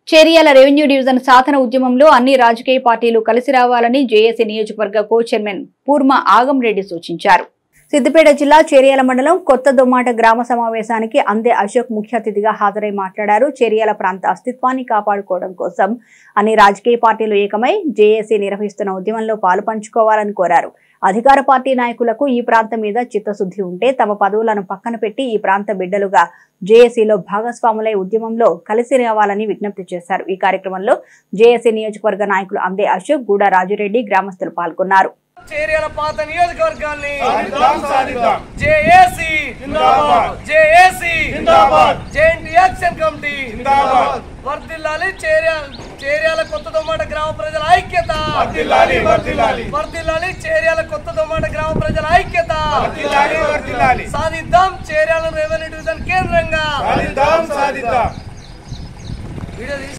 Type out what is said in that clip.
Cheriyal revenue division సాధన ఉద్యమంలో అన్ని రాజకీయ పార్టీలు కలిసి రావాలని జేఏసీ నియోజకవర్గ కో చైర్మన్ పూర్మ ఆగంరెడ్డి సూచించారు సిద్దిపేట జిల్లా చేరియాల మండలం కొత్త దొమ్మాట గ్రామ సమావేశానికి అందే అశోక్ ముఖ్య అతిథిగా హాజరై మాట్లాడారు చేరియాల ప్రాంత అస్తిత్వాన్ని కాపాడుకోవడం కోసం అన్ని రాజకీయ పార్టీలు ఏకమై జేఏసీ నిర్వహిస్తున్న ఉద్యమంలో పాలు పంచుకోవాలని కోరారు అధికార పార్టీ నాయకులకు ఈ ప్రాంతం మీద చిత్తశుద్ధి ఉంటే తమ పదవులను పక్కన పెట్టి ఈ ప్రాంత బిడ్డలుగా జేఏసీలో భాగస్వాములై ఉద్యమంలో కలిసి రావాలని విజ్ఞప్తి చేశారు ఈ కార్యక్రమంలో జేఏసీ నియోజకవర్గ నాయకులు అందే అశోక్ గూడ రాజురెడ్డి గ్రామస్తులు పాల్గొన్నారు చేరియాల పాత నియోజకవర్గాన్ని సాధిద్దాం సాధిద్దాం జేఏసీ జిందాబాద్ జేఏసీ జిందాబాద్ జేఎన్టీ యాక్షన్ కమిటీ జిందాబాద్ వర్దిల్లాలి చేర్యాల చేర్యాల కొత్త దొమ్మాట గ్రామ ప్రజల ఐక్యత వర్ధిల్లాలి వర్ధిల్లాలి వర్దిల్లాలి చేర్యాల కొత్త దొమ్మాట గ్రామ ప్రజల ఐక్యత వర్ధిల్లాలి వర్ధిల్లాలి సాధిద్దాం చేర్యాల రెవెన్యూ డివిజన్ కేంద్రంగా సాధిద్దాం సాధిద్దాం వీడియో తీసి